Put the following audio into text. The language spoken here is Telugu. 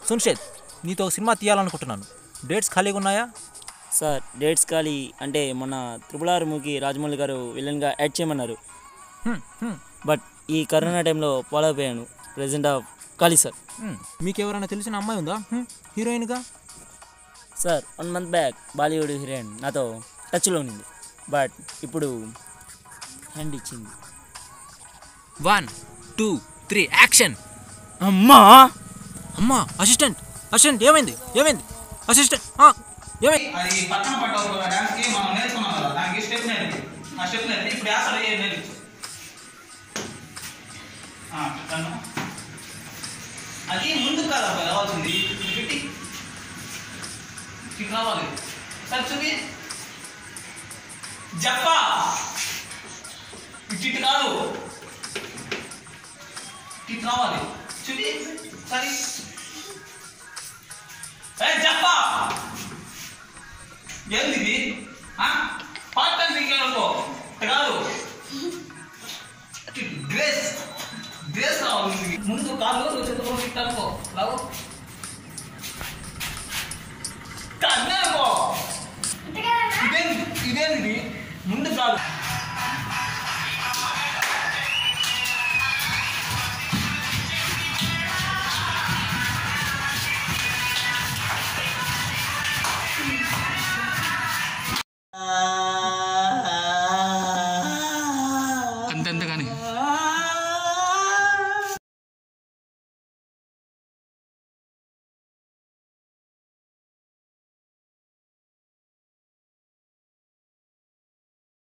సున్షేద్ నీతో ఒక సినిమా తీయాలనుకుంటున్నాను డేట్స్ ఖాళీగా ఉన్నాయా సార్ డేట్స్ ఖాళీ అంటే మొన్న త్రిపుల్ ఆర్ మూవీకి రాజమౌళి గారు విలన్గా యాడ్ చేయమన్నారు హ్మ్, హ్మ్, బట్ ఈ కరోనా టైంలో ఫాలో అయిపోయాను ప్రెసెంట్ ఆఫ్ ఖాళీ సార్ హ్మ్. మీకు ఎవరైనా తెలిసిన అమ్మాయి ఉందా హ్మ్, హీరోయిన్గా sir one month back Bollywood heroine నాతో టచ్లో ఉంది బట్ ఇప్పుడు హ్యాండ్ ఇచ్చింది వన్ టూ త్రీ యాక్షన్ అమ్మా అమ్మా అసిస్టెంట్ అసిస్టెంట్ ఏమైంది ఏమైంది అసిస్టెంట్ ఆ, ఏమైంది అది పక్కన పట్టావు కదా డాన్స్కి మనం నేర్చుకున్నాం కదా దానికి స్టెప్ నేర్పి ఆ స్టెప్ నేర్పి ఇప్పుడు యాసలు ఏ నేర్పించు ఆ, కన్ను. అది ముందు కాదు అబ్బాయి రావాల్సింది ఇది పెట్టి ఇటు రావాలి సరే చూపి జప్ప ఇటు ఇటు కాదు ఇటు రావాలి చూపి సరే ఏ జప్ప ఏంది ఇది పార్ట్ టైం థింకింగ్ అనుకో ఇట్ట కాదు డ్రెస్ డ్రెస్ కావాలి నీకు. ముందు కాళ్ళు చేతులు ఇట్ట అనుకో లావు కన్నే అనుకో ఇదేంది ఇదేంది ముందు కాదు అంతే అంతే కానీ